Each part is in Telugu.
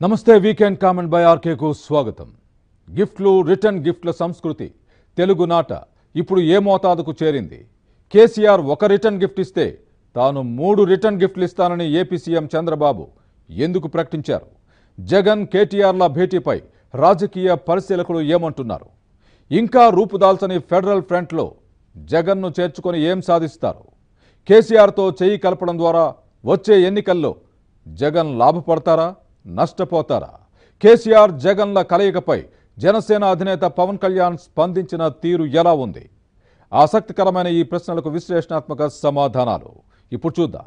నమస్తే వీకెండ్ కామెంట్ బై ఆర్కేకు స్వాగతం గిఫ్ట్లు రిటర్న్ గిఫ్ట్ల సంస్కృతి తెలుగు నాట ఇప్పుడు ఏ మోతాదుకు చేరింది కేసీఆర్ ఒక రిటర్న్ గిఫ్ట్ ఇస్తే తాను మూడు రిటర్న్ గిఫ్ట్లు ఇస్తానని ఏపీ సీఎం చంద్రబాబు ఎందుకు ప్రకటించారు జగన్ కేటీఆర్ల భేటీపై రాజకీయ పరిశీలకులు ఏమంటున్నారు ఇంకా రూపుదాల్చని ఫెడరల్ ఫ్రంట్లో జగన్ను చేర్చుకొని ఏం సాధిస్తారు కేసీఆర్తో చేయి కలపడం ద్వారా వచ్చే ఎన్నికల్లో జగన్ లాభపడతారా నష్టపోతారా కేసీఆర్ జగన్ల కలయికపై జనసేన అధినేత పవన్ కళ్యాణ్ స్పందించిన తీరు ఎలా ఉంది ఆసక్తికరమైన ఈ ప్రశ్నలకు విశ్లేషణాత్మక సమాధానాలు ఇప్పుడు చూద్దాం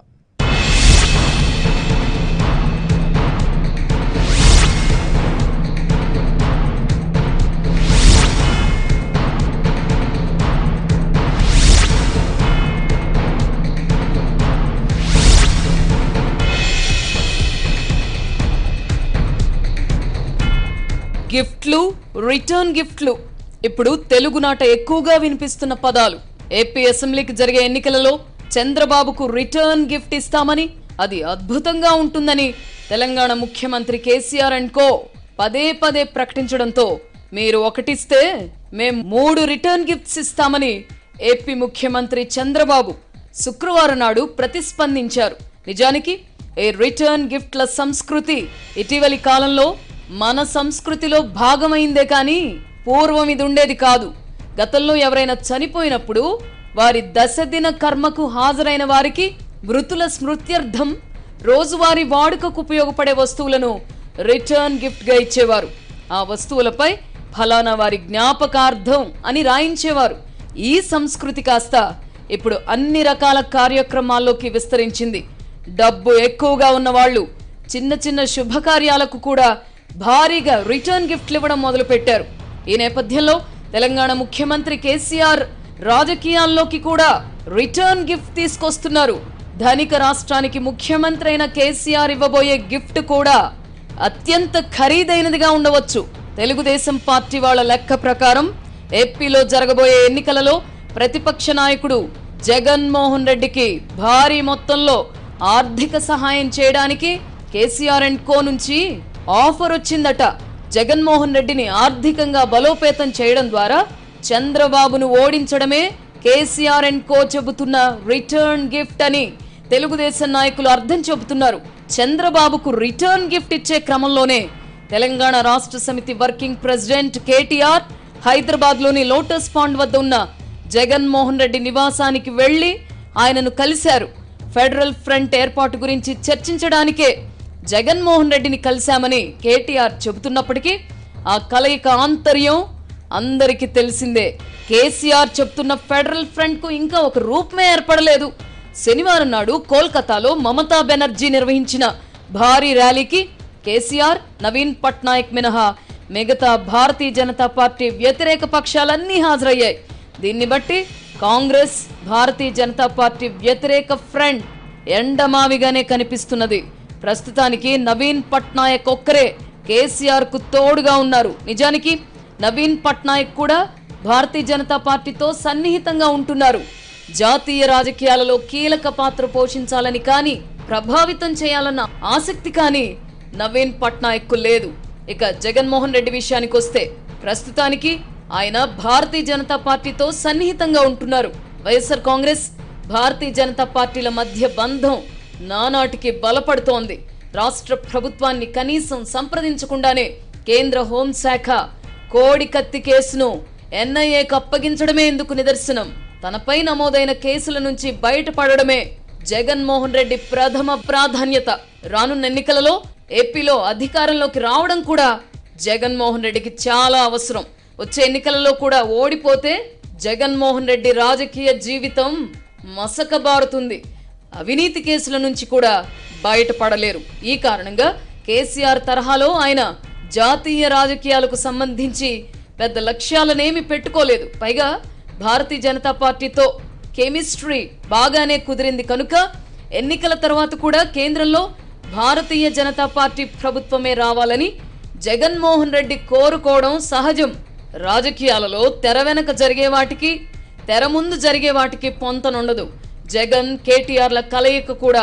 గిఫ్ట్లు రిటర్న్ గిఫ్ట్లు ఇప్పుడు తెలుగునాట ఎక్కువగా వినిపిస్తున్న పదాలు ఏపీ అసెంబ్లీకి జరిగే ఎన్నికలలో చంద్రబాబుకు రిటర్న్ గిఫ్ట్ ఇస్తామని అది అద్భుతంగా ఉంటుందని తెలంగాణ ముఖ్యమంత్రి కేసీఆర్ అండ్ కో పదే పదే ప్రకటించడంతో మీరు ఒకటిస్తే మేం మూడు రిటర్న్ గిఫ్ట్స్ ఇస్తామని ఏపీ ముఖ్యమంత్రి చంద్రబాబు శుక్రవారం నాడు ప్రతిస్పందించారు నిజానికి ఈ రిటర్న్ గిఫ్ట్ల సంస్కృతి ఇటీవలి కాలంలో మన సంస్కృతిలో భాగమైందే కానీ పూర్వం ఇది ఉండేది కాదు గతంలో ఎవరైనా చనిపోయినప్పుడు వారి దశదిన కర్మకు హాజరైన వారికి మృతుల స్మృత్యర్థం రోజువారీ వాడుకకు ఉపయోగపడే వస్తువులను రిటర్న్ గిఫ్ట్ గా ఇచ్చేవారు ఆ వస్తువులపై ఫలానా వారి జ్ఞాపకార్థం అని రాయించేవారు ఈ సంస్కృతి కాస్త ఇప్పుడు అన్ని రకాల కార్యక్రమాల్లోకి విస్తరించింది డబ్బు ఎక్కువగా ఉన్న వాళ్ళు చిన్న చిన్న శుభకార్యాలకు కూడా భారీగా రిటర్న్ గిఫ్ట్లు ఇవ్వడం మొదలుపెట్టారు ఈ నేపథ్యంలో తెలంగాణ ముఖ్యమంత్రి కేసీఆర్ రాజకీయాల్లోకి కూడా రిటర్న్ గిఫ్ట్ తీసుకొస్తున్నారు ధనిక రాష్ట్రానికి ముఖ్యమంత్రి అయిన కేసీఆర్ ఇవ్వబోయే గిఫ్ట్ కూడా అత్యంత ఖరీదైనదిగా ఉండవచ్చు తెలుగుదేశం పార్టీ వాళ్ళ లెక్క ప్రకారం ఏపీలో జరగబోయే ఎన్నికలలో ప్రతిపక్ష నాయకుడు జగన్మోహన్ రెడ్డికి భారీ మొత్తంలో ఆర్థిక సహాయం చేయడానికి కేసీఆర్ అండ్ కో నుంచి ఆఫర్ వచ్చిందట జగన్మోహన్ రెడ్డిని ఆర్థికంగా బలోపేతం చేయడం ద్వారా చంద్రబాబును ఓడించడమే కేసీఆర్ అండ్ కో చెబుతున్న రిటర్న్ గిఫ్ట్ అని తెలుగుదేశం నాయకులు అర్థం చెబుతున్నారు చంద్రబాబుకు రిటర్న్ గిఫ్ట్ ఇచ్చే క్రమంలోనే తెలంగాణ రాష్ట్ర సమితి వర్కింగ్ ప్రెసిడెంట్ కేటీఆర్ హైదరాబాద్ లోని లోటస్ పాండ్ వద్ద ఉన్న జగన్మోహన్ రెడ్డి నివాసానికి వెళ్లి ఆయనను కలిశారు ఫెడరల్ ఫ్రంట్ ఏర్పాటు గురించి చర్చించడానికే జగన్మోహన్ రెడ్డిని కలిశామని కేటీఆర్ చెబుతున్నప్పటికీ ఆ కలయిక ఆంతర్యం అందరికీ తెలిసిందే కేసీఆర్ చెప్తున్న ఫెడరల్ ఫ్రంట్ కు ఇంకా ఒక రూపమే ఏర్పడలేదు శనివారం నాడు కోల్కతాలో మమతా బెనర్జీ నిర్వహించిన భారీ ర్యాలీకి కేసీఆర్ నవీన్ పట్నాయక్ మినహా మిగతా భారతీయ జనతా పార్టీ వ్యతిరేక పక్షాలన్నీ హాజరయ్యాయి దీన్ని బట్టి కాంగ్రెస్ భారతీయ జనతా పార్టీ వ్యతిరేక ఫ్రంట్ ఎండమావిగానే కనిపిస్తున్నది ప్రస్తుతానికి నవీన్ పట్నాయక్ ఒక్కరే కేసీఆర్ కు తోడుగా ఉన్నారు నిజానికి నవీన్ పట్నాయక్ కూడా భారతీయ జనతా పార్టీతో సన్నిహితంగా ఉంటున్నారు జాతీయ రాజకీయాలలో కీలక పాత్ర పోషించాలని కానీ ప్రభావితం చేయాలన్న ఆసక్తి కానీ నవీన్ పట్నాయక్ కు లేదు ఇక జగన్మోహన్ రెడ్డి విషయానికి వస్తే ప్రస్తుతానికి ఆయన భారతీయ జనతా పార్టీతో సన్నిహితంగా ఉంటున్నారు వైఎస్ఆర్ కాంగ్రెస్ భారతీయ జనతా పార్టీల మధ్య బంధం నానాటికి బలపడుతోంది రాష్ట్ర ప్రభుత్వాన్ని కనీసం సంప్రదించకుండానే కేంద్ర హోంశాఖ కోడి కత్తి కేసును ఎన్ఐఏకు అప్పగించడమే ఎందుకు నిదర్శనం తనపై నమోదైన కేసుల నుంచి బయటపడడమే జగన్మోహన్ రెడ్డి ప్రథమ ప్రాధాన్యత రానున్న ఎన్నికలలో ఏపీలో అధికారంలోకి రావడం కూడా జగన్మోహన్ రెడ్డికి చాలా అవసరం వచ్చే ఎన్నికలలో కూడా ఓడిపోతే జగన్మోహన్ రెడ్డి రాజకీయ జీవితం మసకబారుతుంది అవినీతి కేసుల నుంచి కూడా బయటపడలేరు ఈ కారణంగా కేసీఆర్ తరహాలో ఆయన జాతీయ రాజకీయాలకు సంబంధించి పెద్ద లక్ష్యాలనేమి పెట్టుకోలేదు పైగా భారతీయ జనతా పార్టీతో కెమిస్ట్రీ బాగానే కుదిరింది కనుక ఎన్నికల తర్వాత కూడా కేంద్రంలో భారతీయ జనతా పార్టీ ప్రభుత్వమే రావాలని జగన్మోహన్ రెడ్డి కోరుకోవడం సహజం రాజకీయాలలో తెర వెనక జరిగే వాటికి తెర ముందు జరిగే వాటికి పొంతనుండదు జగన్ కేటీఆర్ల కలయిక కూడా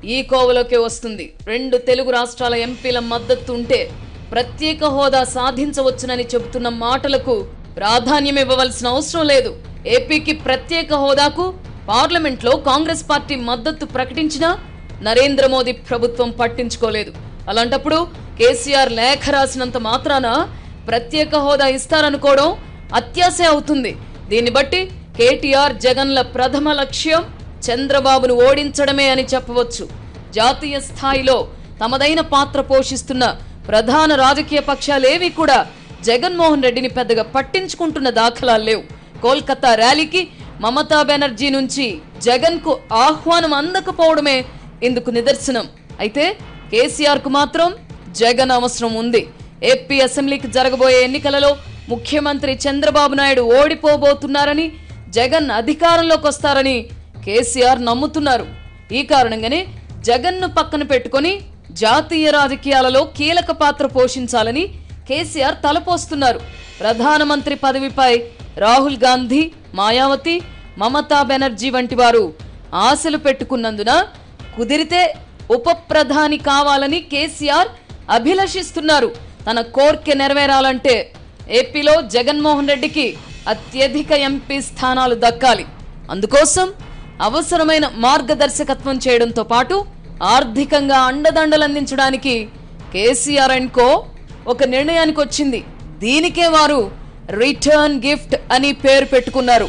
ఈ కోవలోకే వస్తుంది రెండు తెలుగు రాష్ట్రాల ఎంపీల మద్దతు ఉంటే ప్రత్యేక హోదా సాధించవచ్చునని చెబుతున్న మాటలకు ప్రాధాన్యం ఇవ్వవలసిన అవసరం లేదు ఏపీకి ప్రత్యేక హోదాకు పార్లమెంట్లో కాంగ్రెస్ పార్టీ మద్దతు ప్రకటించినా నరేంద్ర మోదీ ప్రభుత్వం పట్టించుకోలేదు అలాంటప్పుడు కేసీఆర్ లేఖ రాసినంత మాత్రాన ప్రత్యేక హోదా ఇస్తారనుకోవడం అత్యాశ అవుతుంది దీన్ని బట్టి కేటీఆర్ జగన్ల ప్రథమ లక్ష్యం చంద్రబాబును ఓడించడమే అని చెప్పవచ్చు జాతీయ స్థాయిలో తమదైన పాత్ర పోషిస్తున్న ప్రధాన రాజకీయ పక్షాలేవి కూడా జగన్మోహన్ రెడ్డిని పెద్దగా పట్టించుకుంటున్న దాఖలాలు లేవు కోల్కతా ర్యాలీకి మమతా బెనర్జీ నుంచి జగన్ కు ఆహ్వానం అందకపోవడమే ఇందుకు నిదర్శనం అయితే కేసీఆర్ కు మాత్రం జగన్ అవసరం ఉంది ఏపీ అసెంబ్లీకి జరగబోయే ఎన్నికలలో ముఖ్యమంత్రి చంద్రబాబు నాయుడు ఓడిపోబోతున్నారని జగన్ అధికారంలోకి వస్తారని కేసీఆర్ నమ్ముతున్నారు ఈ కారణంగానే జగన్ను పక్కన పెట్టుకొని జాతీయ రాజకీయాలలో కీలక పాత్ర పోషించాలని కేసీఆర్ తలపోస్తున్నారు ప్రధానమంత్రి పదవిపై రాహుల్ గాంధీ మాయావతి మమతా బెనర్జీ వంటి వారు ఆశలు పెట్టుకున్నందున కుదిరితే ఉప ప్రధాని కావాలని కేసీఆర్ అభిలషిస్తున్నారు తన కోర్కె నెరవేరాలంటే ఏపీలో జగన్మోహన్ రెడ్డికి అత్యధిక ఎంపీ స్థానాలు దక్కాలి అందుకోసం అవసరమైన మార్గదర్శకత్వం చేయడంతో పాటు ఆర్థికంగా అండదండలు అందించడానికి కేసీఆర్ అండ్ కో ఒక నిర్ణయానికి వచ్చింది దీనికే వారు రిటర్న్ గిఫ్ట్ అని పేరు పెట్టుకున్నారు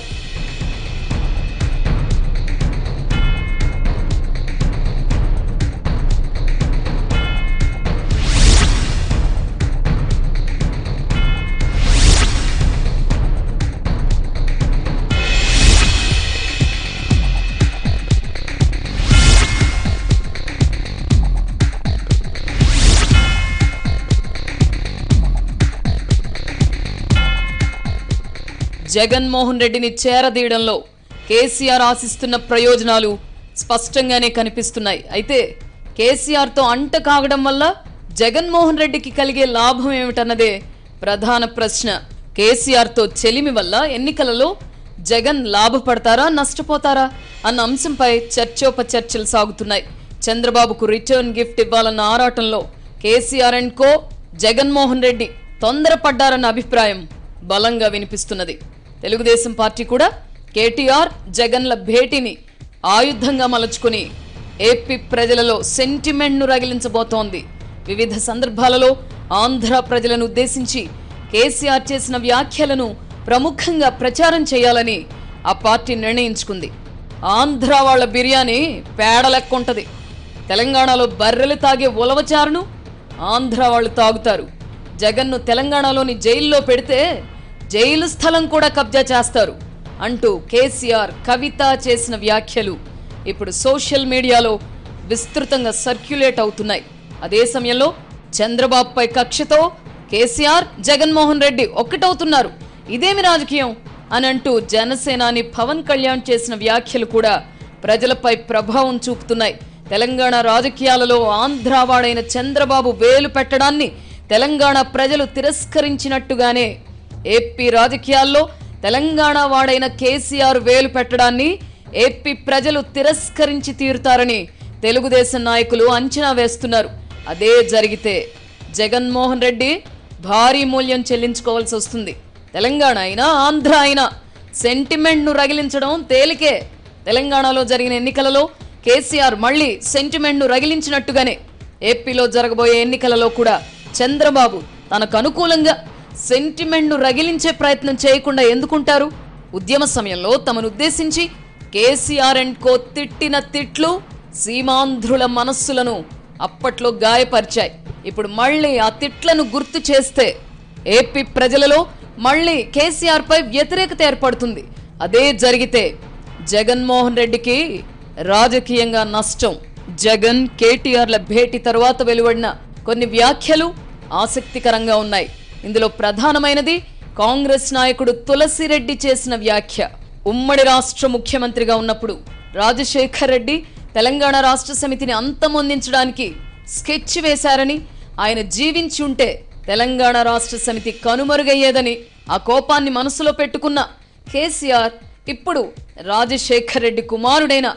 జగన్మోహన్ రెడ్డిని చేరదీయడంలో కేసీఆర్ ఆశిస్తున్న ప్రయోజనాలు స్పష్టంగానే కనిపిస్తున్నాయి అయితే కేసీఆర్తో అంట కాగడం వల్ల జగన్మోహన్ రెడ్డికి కలిగే లాభం ఏమిటన్నదే ప్రధాన ప్రశ్న కేసీఆర్తో చెలిమి వల్ల ఎన్నికలలో జగన్ లాభపడతారా నష్టపోతారా అన్న అంశంపై చర్చోపచర్చలు సాగుతున్నాయి చంద్రబాబుకు రిటర్న్ గిఫ్ట్ ఇవ్వాలన్న ఆరాటంలో KCR and co Jaganmohan Reddy తొందరపడ్డారన్న అభిప్రాయం బలంగా వినిపిస్తున్నది తెలుగుదేశం పార్టీ కూడా కేటీఆర్ జగన్ల భేటీని ఆయుధంగా మలుచుకుని ఏపీ ప్రజలలో సెంటిమెంట్ను రగిలించబోతోంది వివిధ సందర్భాలలో ఆంధ్ర ప్రజలను ఉద్దేశించి కేసీఆర్ చేసిన వ్యాఖ్యలను ప్రముఖంగా ప్రచారం చేయాలని ఆ పార్టీ నిర్ణయించుకుంది ఆంధ్ర వాళ్ళ బిర్యానీ పేడ లెక్క ఉంటది తెలంగాణలో బర్రెలు తాగే ఉలవచారును ఆంధ్ర వాళ్ళు తాగుతారు జగన్ను తెలంగాణలోని జైల్లో పెడితే జైలు స్థలం కూడా కబ్జా చేస్తారు అంటూ కేసీఆర్ కవిత చేసిన వ్యాఖ్యలు ఇప్పుడు సోషల్ మీడియాలో విస్తృతంగా సర్క్యులేట్ అవుతున్నాయి అదే సమయంలో చంద్రబాబుపై కక్షతో కేసీఆర్ జగన్మోహన్ రెడ్డి ఒక్కటవుతున్నారు ఇదేమి రాజకీయం అని అంటూ జనసేనాని పవన్ కళ్యాణ్ చేసిన వ్యాఖ్యలు కూడా ప్రజలపై ప్రభావం చూపుతున్నాయి తెలంగాణ రాజకీయాలలో ఆంధ్రావాడైన చంద్రబాబు వేలు పెట్టడాన్ని తెలంగాణ ప్రజలు తిరస్కరించినట్టుగానే ఏపీ రాజకీయాల్లో తెలంగాణ వాడైన కేసీఆర్ వేలు పెట్టడాన్ని ఏపీ ప్రజలు తిరస్కరించి తీరుతారని తెలుగుదేశం నాయకులు అంచనా వేస్తున్నారు అదే జరిగితే జగన్మోహన్ రెడ్డి భారీ మూల్యం చెల్లించుకోవాల్సి వస్తుంది తెలంగాణ అయినా ఆంధ్ర అయినా సెంటిమెంట్ను రగిలించడం తేలికే తెలంగాణలో జరిగిన ఎన్నికలలో కేసీఆర్ మళ్ళీ సెంటిమెంట్ను రగిలించినట్టుగానే ఏపీలో జరగబోయే ఎన్నికలలో కూడా చంద్రబాబు తనకు అనుకూలంగా సెంటిమెంట్ను రగిలించే ప్రయత్నం చేయకుండా ఎందుకుంటారు ఉద్యమ సమయంలో తమను ఉద్దేశించి కేసీఆర్ అండ్ కో తిట్టిన తిట్లు సీమాంధ్రుల మనస్సులను అప్పట్లో గాయపరిచాయి ఇప్పుడు మళ్ళీ ఆ తిట్లను గుర్తు చేస్తే ఏపీ ప్రజలలో మళ్ళీ కేసీఆర్ పై వ్యతిరేకత ఏర్పడుతుంది అదే జరిగితే జగన్మోహన్ రెడ్డికి రాజకీయంగా నష్టం జగన్ కేటీఆర్ల భేటీ తరువాత వెలువడిన కొన్ని వ్యాఖ్యలు ఆసక్తికరంగా ఉన్నాయి ఇందులో ప్రధానమైనది కాంగ్రెస్ నాయకుడు తులసిరెడ్డి చేసిన వ్యాఖ్య ఉమ్మడి రాష్ట్ర ముఖ్యమంత్రిగా ఉన్నప్పుడు రాజశేఖర్ రెడ్డి తెలంగాణ రాష్ట్ర సమితిని అంతమొందించడానికి స్కెచ్ వేశారని ఆయన జీవించి ఉంటే తెలంగాణ రాష్ట్ర సమితి కనుమరుగయ్యేదని ఆ కోపాన్ని మనసులో పెట్టుకున్న కేసీఆర్ ఇప్పుడు రాజశేఖర్ రెడ్డి కుమారుడైన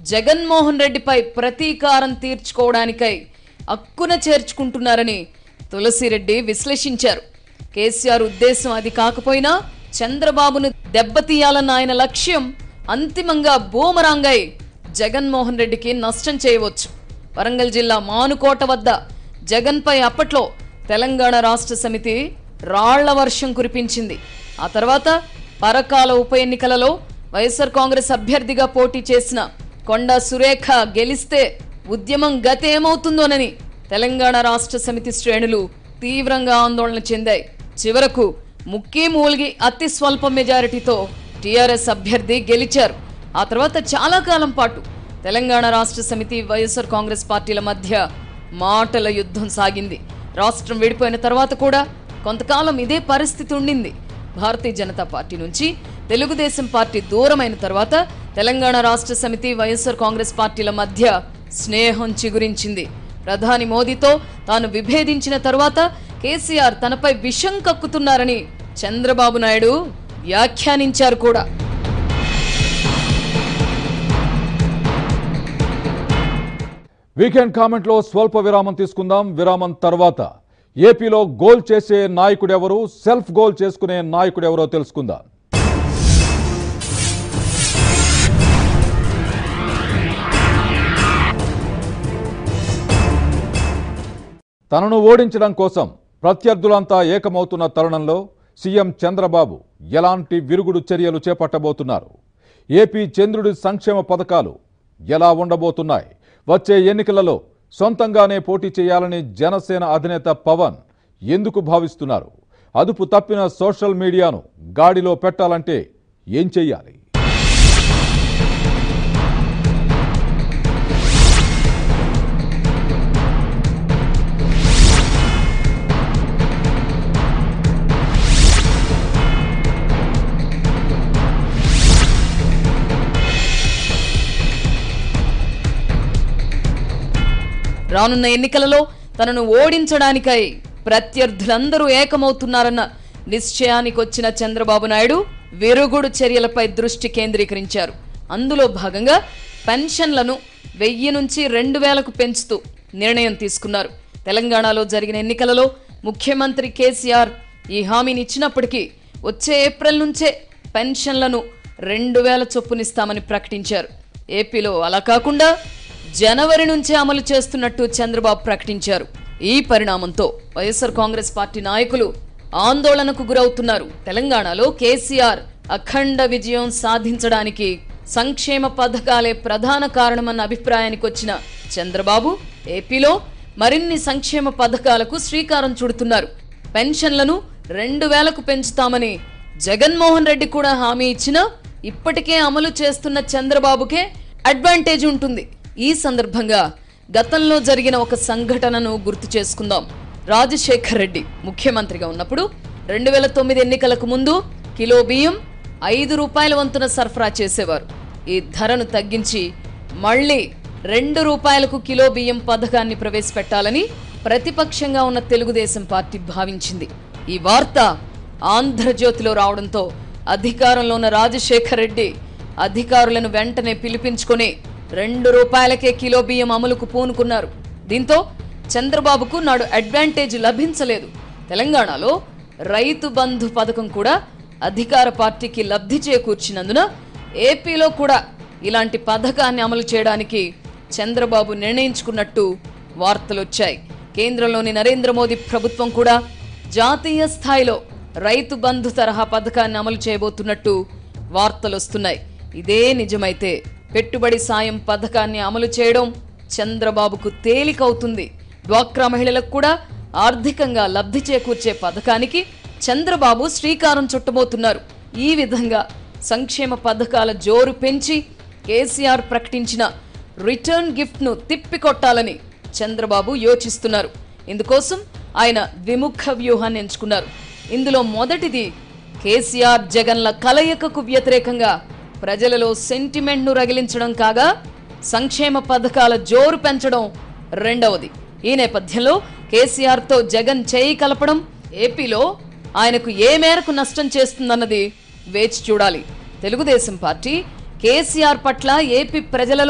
జగన్మోహన్ రెడ్డిపై ప్రతీకారం తీర్చుకోవడానికై అక్కున చేర్చుకుంటున్నారని తులసిరెడ్డి విశ్లేషించారు కేసీఆర్ ఉద్దేశం అది కాకపోయినా చంద్రబాబును దెబ్బతీయాలన్న ఆయన లక్ష్యం అంతిమంగా బూమరాంగై జగన్మోహన్ రెడ్డికి నష్టం చేయవచ్చు వరంగల్ జిల్లా మానుకోట వద్ద జగన్పై అప్పట్లో తెలంగాణ రాష్ట్ర సమితి రాళ్ల వర్షం కురిపించింది ఆ తర్వాత పరకాల ఉప ఎన్నికలలో వైఎస్ఆర్ కాంగ్రెస్ అభ్యర్థిగా పోటీ చేసిన కొండా సురేఖ గెలిస్తే ఉద్యమం గతేమవుతుందోనని తెలంగాణ రాష్ట్ర సమితి శ్రేణులు తీవ్రంగా ఆందోళన చెందాయి చివరకు ముక్కి మూలిగి అతి స్వల్ప మెజారిటీతో టీఆర్ఎస్ అభ్యర్థి గెలిచారు ఆ తర్వాత చాలా కాలం పాటు తెలంగాణ రాష్ట్ర సమితి వైఎస్ఆర్ కాంగ్రెస్ పార్టీల మధ్య మాటల యుద్ధం సాగింది రాష్ట్రం విడిపోయిన తర్వాత కూడా కొంతకాలం ఇదే పరిస్థితి ఉండింది భారతీయ జనతా పార్టీ నుంచి తెలుగుదేశం పార్టీ దూరమైన తర్వాత తెలంగాణ రాష్ట్ర సమితి వైఎస్ఆర్ కాంగ్రెస్ పార్టీల మధ్య స్నేహం చిగురించింది ప్రధాని మోదీతో తాను విభేదించిన తరువాత కేసీఆర్ తనపై విషం కక్కుతున్నారని చంద్రబాబు నాయుడు వ్యాఖ్యానించారు కూడా వీకెండ్ కామెంట్లో స్వల్ప విరామం తీసుకుందాం విరామం తర్వాత ఏపీలో గోల్ చేసే నాయకుడెవరు సెల్ఫ్ గోల్ చేసుకునే నాయకుడెవరో తెలుసుకుందాం తనను ఓడించడం కోసం ప్రత్యర్థులంతా ఏకమవుతున్న తరుణంలో సీఎం చంద్రబాబు ఎలాంటి విరుగుడు చర్యలు చేపట్టబోతున్నారు ఏపీ చంద్రుడి సంక్షేమ పథకాలు ఎలా ఉండబోతున్నాయి వచ్చే ఎన్నికలలో సొంతంగానే పోటీ చేయాలని జనసేన అధినేత పవన్ ఎందుకు భావిస్తున్నారు అదుపు తప్పిన సోషల్ మీడియాను గాడిలో పెట్టాలంటే ఏం చెయ్యాలి రానున్న ఎన్నికలలో తనను ఓడించడానికై ప్రత్యర్థులందరూ ఏకమవుతున్నారన్న నిశ్చయానికి వచ్చిన చంద్రబాబు నాయుడు విరుగుడు చర్యలపై దృష్టి కేంద్రీకరించారు అందులో భాగంగా పెన్షన్లను వెయ్యి నుంచి రెండు వేలకు పెంచుతూ నిర్ణయం తీసుకున్నారు తెలంగాణలో జరిగిన ఎన్నికలలో ముఖ్యమంత్రి కేసీఆర్ ఈ హామీని ఇచ్చినప్పటికీ వచ్చే ఏప్రిల్ నుంచే పెన్షన్లను రెండు వేల చొప్పునిస్తామని ప్రకటించారు ఏపీలో అలా కాకుండా జనవరి నుంచే అమలు చేస్తున్నట్టు చంద్రబాబు ప్రకటించారు ఈ పరిణామంతో వైఎస్ఆర్ కాంగ్రెస్ పార్టీ నాయకులు ఆందోళనకు గురవుతున్నారు తెలంగాణలో కేసీఆర్ అఖండ విజయం సాధించడానికి సంక్షేమ పథకాలే ప్రధాన కారణమన్న అభిప్రాయానికి వచ్చిన చంద్రబాబు ఏపీలో మరిన్ని సంక్షేమ పథకాలకు శ్రీకారం చుడుతున్నారు పెన్షన్లను రెండు వేలకు పెంచుతామని జగన్మోహన్ రెడ్డి కూడా హామీ ఇచ్చినా ఇప్పటికే అమలు చేస్తున్న చంద్రబాబుకే అడ్వాంటేజ్ ఉంటుంది ఈ సందర్భంగా గతంలో జరిగిన ఒక సంఘటనను గుర్తు చేసుకుందాం రాజశేఖర్ రెడ్డి ముఖ్యమంత్రిగా ఉన్నప్పుడు రెండు వేల తొమ్మిది ఎన్నికలకు ముందు కిలో బియ్యం ఐదు రూపాయల వంతున సరఫరా చేసేవారు ఈ ధరను తగ్గించి మళ్ళీ రెండు రూపాయలకు కిలో బియ్యం పథకాన్ని ప్రవేశపెట్టాలని ప్రతిపక్షంగా ఉన్న తెలుగుదేశం పార్టీ భావించింది ఈ వార్త ఆంధ్రజ్యోతిలో రావడంతో అధికారంలో ఉన్న రాజశేఖర్ రెడ్డి అధికారులను వెంటనే పిలిపించుకొని రెండు రూపాయలకే కిలో బియ్యం అమలుకు పూనుకున్నారు దీంతో చంద్రబాబుకు నాడు అడ్వాంటేజ్ లభించలేదు తెలంగాణలో రైతు బంధు పథకం కూడా అధికార పార్టీకి లబ్ధి చేకూర్చినందున ఏపీలో కూడా ఇలాంటి పథకాన్ని అమలు చేయడానికి చంద్రబాబు నిర్ణయించుకున్నట్టు వార్తలొచ్చాయి కేంద్రంలోని నరేంద్ర మోదీ ప్రభుత్వం కూడా జాతీయ స్థాయిలో రైతు బంధు తరహా పథకాన్ని అమలు చేయబోతున్నట్టు వార్తలొస్తున్నాయి ఇదే నిజమైతే పెట్టుబడి సాయం పథకాన్ని అమలు చేయడం చంద్రబాబుకు తేలికవుతుంది డ్వాక్రా మహిళలకు కూడా ఆర్థికంగా లబ్ధి చేకూర్చే పథకానికి చంద్రబాబు శ్రీకారం చుట్టబోతున్నారు ఈ విధంగా సంక్షేమ పథకాల జోరు పెంచి కేసీఆర్ ప్రకటించిన రిటర్న్ గిఫ్ట్ను తిప్పికొట్టాలని చంద్రబాబు యోచిస్తున్నారు ఇందుకోసం ఆయన విముఖ వ్యూహాన్ని ఎంచుకున్నారు ఇందులో మొదటిది కేసీఆర్ జగన్ల కలయికకు వ్యతిరేకంగా ప్రజలలో సెంటిమెంట్ను రగిలించడం కాగా సంక్షేమ పథకాల జోరు పెంచడం రెండవది ఈ నేపథ్యంలో కేసీఆర్తో జగన్ చేయి కలపడం ఏపీలో ఆయనకు ఏ మేరకు నష్టం చేస్తుందన్నది వేచి చూడాలి తెలుగుదేశం పార్టీ కేసీఆర్ పట్ల ఏపీ ప్రజలలో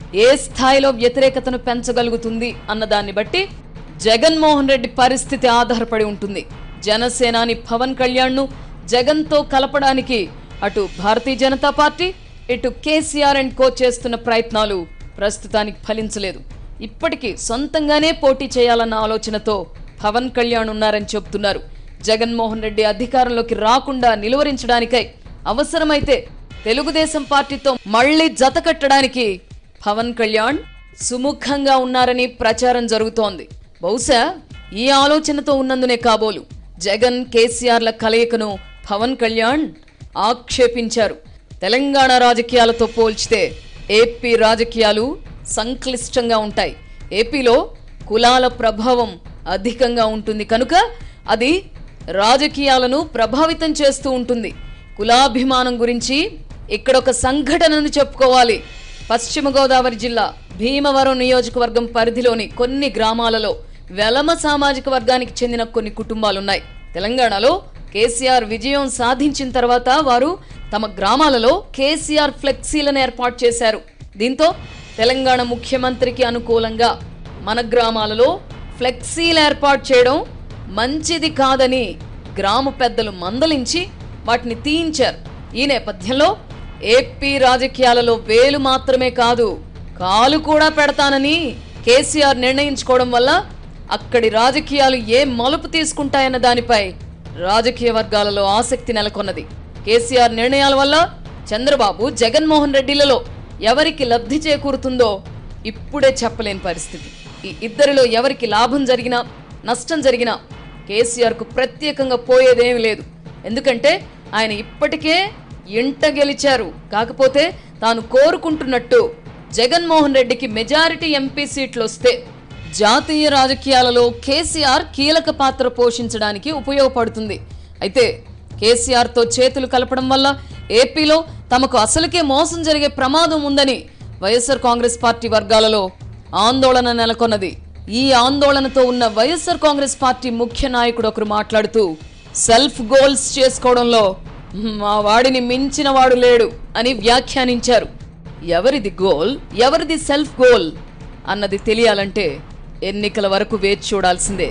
ఏ స్థాయిలో వ్యతిరేకతను పెంచగలుగుతుంది అన్న దాన్ని బట్టి జగన్మోహన్ రెడ్డి పరిస్థితి ఆధారపడి ఉంటుంది జనసేనాని పవన్ కళ్యాణ్ను జగన్తో కలపడానికి అటు భారతీయ జనతా పార్టీ ఇటు కేసీఆర్ అండ్ కో చేస్తున్న ప్రయత్నాలు ప్రస్తుతానికి ఫలించలేదు ఇప్పటికీ సొంతంగానే పోటీ చేయాలన్న ఆలోచనతో పవన్ కళ్యాణ్ ఉన్నారని చెబుతున్నారు జగన్మోహన్ రెడ్డి అధికారంలోకి రాకుండా నిలువరించడానికై అవసరమైతే తెలుగుదేశం పార్టీతో మళ్లీ జత కట్టడానికి పవన్ కళ్యాణ్ సుముఖంగా ఉన్నారని ప్రచారం జరుగుతోంది బహుశా ఈ ఆలోచనతో ఉన్నందునే కాబోలు జగన్ కేసీఆర్ల కలయికను పవన్ కళ్యాణ్ ఆక్షేపించారు తెలంగాణ రాజకీయాలతో పోల్చితే ఏపీ రాజకీయాలు సంక్లిష్టంగా ఉంటాయి ఏపీలో కులాల ప్రభావం అధికంగా ఉంటుంది కనుక అది రాజకీయాలను ప్రభావితం చేస్తూ ఉంటుంది కులాభిమానం గురించి ఇక్కడ ఒక సంఘటనను చెప్పుకోవాలి పశ్చిమ గోదావరి జిల్లా భీమవరం నియోజకవర్గం పరిధిలోని కొన్ని గ్రామాలలో వెలమ సామాజిక వర్గానికి చెందిన కొన్ని కుటుంబాలున్నాయి తెలంగాణలో కేసీఆర్ విజయం సాధించిన తర్వాత వారు తమ గ్రామాలలో కేసీఆర్ ఫ్లెక్సీలను ఏర్పాటు చేశారు దీంతో తెలంగాణ ముఖ్యమంత్రికి అనుకూలంగా మన గ్రామాలలో ఫ్లెక్సీలు ఏర్పాటు చేయడం మంచిది కాదని గ్రామ పెద్దలు మందలించి వాటిని తీయించారు ఈ నేపథ్యంలో ఏపీ రాజకీయాలలో వేలు మాత్రమే కాదు కాలు కూడా పెడతానని కేసీఆర్ నిర్ణయించుకోవడం వల్ల అక్కడి రాజకీయాలు ఏ మలుపు తీసుకుంటాయన్న దానిపై రాజకీయ వర్గాలలో ఆసక్తి నెలకొన్నది కేసీఆర్ నిర్ణయాల వల్ల చంద్రబాబు జగన్మోహన్ రెడ్డిలలో ఎవరికి లబ్ధి చేకూరుతుందో ఇప్పుడే చెప్పలేని పరిస్థితి ఈ ఇద్దరిలో ఎవరికి లాభం జరిగినా నష్టం జరిగినా కేసీఆర్కు ప్రత్యేకంగా పోయేదేమీ లేదు ఎందుకంటే ఆయన ఇప్పటికే ఇంట గెలిచారు కాకపోతే తాను కోరుకుంటున్నట్టు జగన్మోహన్ రెడ్డికి మెజారిటీ ఎంపీ సీట్లు వస్తే జాతీయ రాజకీయాలలో కేసీఆర్ కీలక పాత్ర పోషించడానికి ఉపయోగపడుతుంది అయితే కేసీఆర్తో చేతులు కలపడం వల్ల ఏపీలో తమకు అసలుకే మోసం జరిగే ప్రమాదం ఉందని వైఎస్ఆర్ కాంగ్రెస్ పార్టీ వర్గాలలో ఆందోళన నెలకొన్నది ఈ ఆందోళనతో ఉన్న వైఎస్ఆర్ కాంగ్రెస్ పార్టీ ముఖ్య నాయకుడు ఒకరు మాట్లాడుతూ సెల్ఫ్ గోల్స్ చేసుకోవడంలో మా వాడిని మించిన వాడు లేడు అని వ్యాఖ్యానించారు ఎవరిది గోల్ ఎవరిది సెల్ఫ్ గోల్ అన్నది తెలియాలంటే ఎన్నికల వరకు వేచి చూడాల్సిందే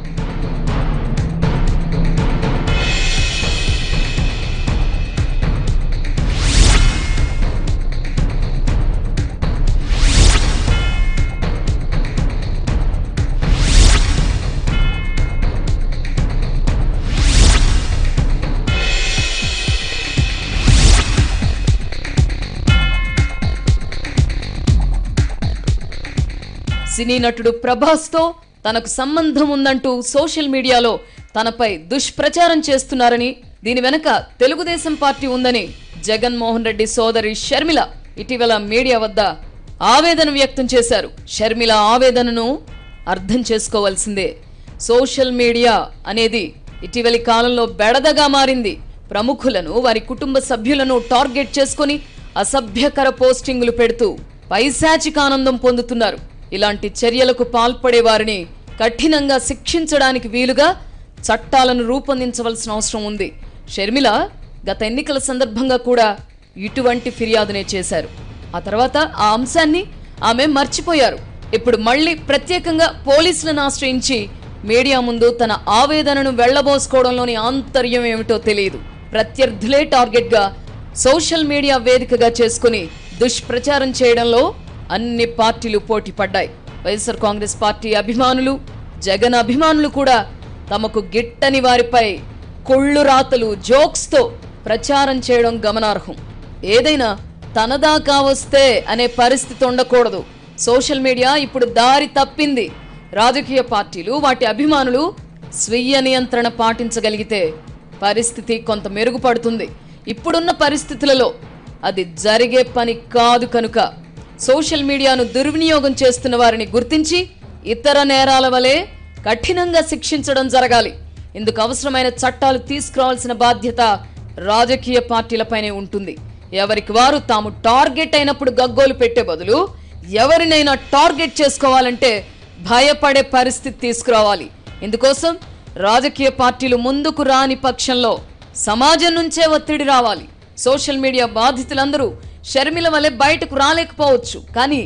సినీ నటుడు ప్రభాస్తో తనకు సంబంధం ఉందంటూ సోషల్ మీడియాలో తనపై దుష్ప్రచారం చేస్తున్నారని దీని వెనక తెలుగుదేశం పార్టీ ఉందని జగన్మోహన్ రెడ్డి సోదరి షర్మిల ఇటీవల మీడియా వద్ద ఆవేదన వ్యక్తం చేశారు షర్మిల ఆవేదనను అర్థం చేసుకోవాల్సిందే సోషల్ మీడియా అనేది ఇటీవలి కాలంలో బెడదగా మారింది ప్రముఖులను వారి కుటుంబ సభ్యులను టార్గెట్ చేసుకొని అసభ్యకర పోస్టింగులు పెడుతూ పైశాచిక ఆనందం పొందుతున్నారు ఇలాంటి చర్యలకు పాల్పడే వారిని కఠినంగా శిక్షించడానికి వీలుగా చట్టాలను రూపొందించవలసిన అవసరం ఉంది షర్మిల గత ఎన్నికల సందర్భంగా కూడా ఇటువంటి ఫిర్యాదునే చేశారు ఆ తర్వాత ఆ అంశాన్ని ఆమె మర్చిపోయారు ఇప్పుడు మళ్ళీ ప్రత్యేకంగా పోలీసులను ఆశ్రయించి మీడియా ముందు తన ఆవేదనను వెళ్లబోసుకోవడంలోని ఆంతర్యం ఏమిటో తెలియదు ప్రత్యర్థులే టార్గెట్గా సోషల్ మీడియా వేదికగా చేసుకుని దుష్ప్రచారం చేయడంలో అన్ని పార్టీలు పోటీ పడ్డాయి వైఎస్ఆర్ కాంగ్రెస్ పార్టీ అభిమానులు జగన్ అభిమానులు కూడా తమకు గిట్టని వారిపై కొళ్ళు రాతలు జోక్స్తో ప్రచారం చేయడం గమనార్హం ఏదైనా తనదాకా వస్తే అనే పరిస్థితి ఉండకూడదు సోషల్ మీడియా ఇప్పుడు దారి తప్పింది రాజకీయ పార్టీలు వాటి అభిమానులు స్వీయ నియంత్రణ పాటించగలిగితే పరిస్థితి కొంత మెరుగుపడుతుంది ఇప్పుడున్న పరిస్థితులలో అది జరిగే పని కాదు కనుక సోషల్ మీడియాను దుర్వినియోగం చేస్తున్న వారిని గుర్తించి ఇతర నేరాల వలె కఠినంగా శిక్షించడం జరగాలి ఇందుకు అవసరమైన చట్టాలు తీసుకురావాల్సిన బాధ్యత రాజకీయ పార్టీలపైనే ఉంటుంది ఎవరికి వారు తాము టార్గెట్ అయినప్పుడు గగ్గోలు పెట్టే బదులు ఎవరినైనా టార్గెట్ చేసుకోవాలంటే భయపడే పరిస్థితి తీసుకురావాలి ఇందుకోసం రాజకీయ పార్టీలు ముందుకు రాని పక్షంలో సమాజం నుంచే ఒత్తిడి రావాలి సోషల్ మీడియా బాధితులందరూ షర్మిల వలె బయటకు రాలేకపోవచ్చు కానీ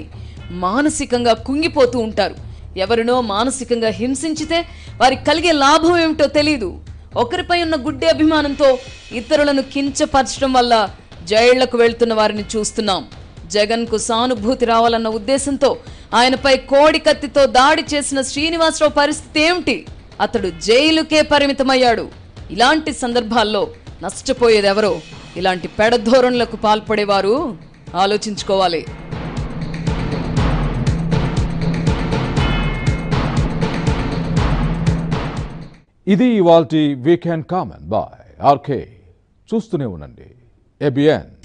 మానసికంగా కుంగిపోతూ ఉంటారు ఎవరినో మానసికంగా హింసించితే వారికి కలిగే లాభం ఏమిటో తెలియదు ఒకరిపై ఉన్న గుడ్డి అభిమానంతో ఇతరులను కించపరచడం వల్ల జైళ్లకు వెళ్తున్న వారిని చూస్తున్నాం జగన్ కు సానుభూతి రావాలన్న ఉద్దేశంతో ఆయనపై కోడి కత్తితో దాడి చేసిన శ్రీనివాసరావు పరిస్థితి ఏమిటి అతడు జైలుకే పరిమితమయ్యాడు ఇలాంటి సందర్భాల్లో నష్టపోయేది ఎవరో ఇలాంటి పెడధోరణులకు పాల్పడేవారు ఆలోచించుకోవాలి ఇది ఇవాల్టి వీకెండ్ కామన్ బాయ్ ఆర్కే చూస్తూనే ఉండండి ఏబిఎన్